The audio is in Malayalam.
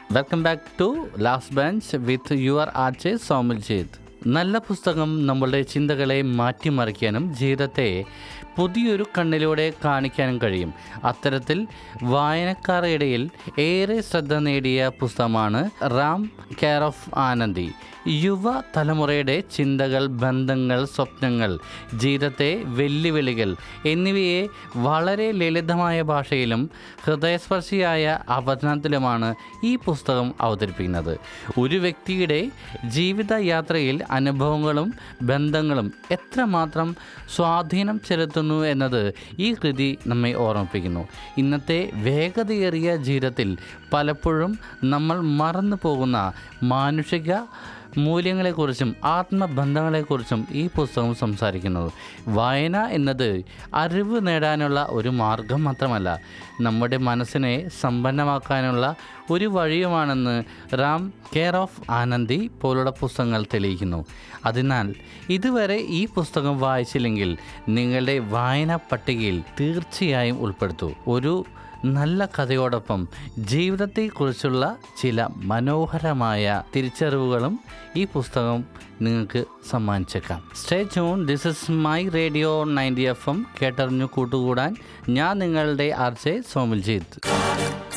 welcome back to last bench with your RJ Somil Jeet നല്ല പുസ്തകം നമ്മളുടെ ചിന്തകളെ മാറ്റിമറിക്കാനും ജീവിതത്തെ പുതിയൊരു കണ്ണിലൂടെ കാണിക്കാനും കഴിയും അത്തരത്തിൽ വായനക്കാരുടെ ഇടയിൽ ഏറെ ശ്രദ്ധ നേടിയ പുസ്തകമാണ് റാം കെയർ ഓഫ് ആനന്ദി യുവ തലമുറയുടെ ചിന്തകൾ ബന്ധങ്ങൾ സ്വപ്നങ്ങൾ ജീവിതത്തെ വെല്ലുവിളികൾ എന്നിവയെ വളരെ ലളിതമായ ഭാഷയിലും ഹൃദയസ്പർശിയായ അവതരണത്തിലുമാണ് ഈ പുസ്തകം അവതരിപ്പിക്കുന്നത് ഒരു വ്യക്തിയുടെ ജീവിതയാത്രയിൽ അനുഭവങ്ങളും ബന്ധങ്ങളും എത്രമാത്രം സ്വാധീനം ചെലുത്തുന്നു എന്നത് ഈ കൃതി നമ്മെ ഓർമ്മിപ്പിക്കുന്നു ഇന്നത്തെ വേഗതയേറിയ ജീവിതത്തിൽ പലപ്പോഴും നമ്മൾ മറന്നു പോകുന്ന മാനുഷിക മൂല്യങ്ങളെക്കുറിച്ചും ആത്മബന്ധങ്ങളെക്കുറിച്ചും ഈ പുസ്തകം സംസാരിക്കുന്നത് വായന എന്നത് അറിവ് നേടാനുള്ള ഒരു മാർഗം മാത്രമല്ല നമ്മുടെ മനസ്സിനെ സമ്പന്നമാക്കാനുള്ള ഒരു വഴിയുമാണെന്ന് റാം കെയർ ഓഫ് ആനന്ദി പോലുള്ള പുസ്തകങ്ങൾ തെളിയിക്കുന്നു അതിനാൽ ഇതുവരെ ഈ പുസ്തകം വായിച്ചില്ലെങ്കിൽ നിങ്ങളുടെ വായനാ പട്ടികയിൽ തീർച്ചയായും ഉൾപ്പെടുത്തൂ ഒരു നല്ല കഥയോടൊപ്പം ജീവിതത്തെക്കുറിച്ചുള്ള ചില മനോഹരമായ തിരിച്ചറിവുകളും ഈ പുസ്തകം നിങ്ങൾക്ക് സമ്മാനിച്ചേക്കാം സ്റ്റേ ചൂൺ this is my radio ninety F M കേട്ടറിഞ്ഞു കൂട്ടുകൂടാൻ ഞാൻ നിങ്ങളുടെ ആർജെ സോമിൽജീത്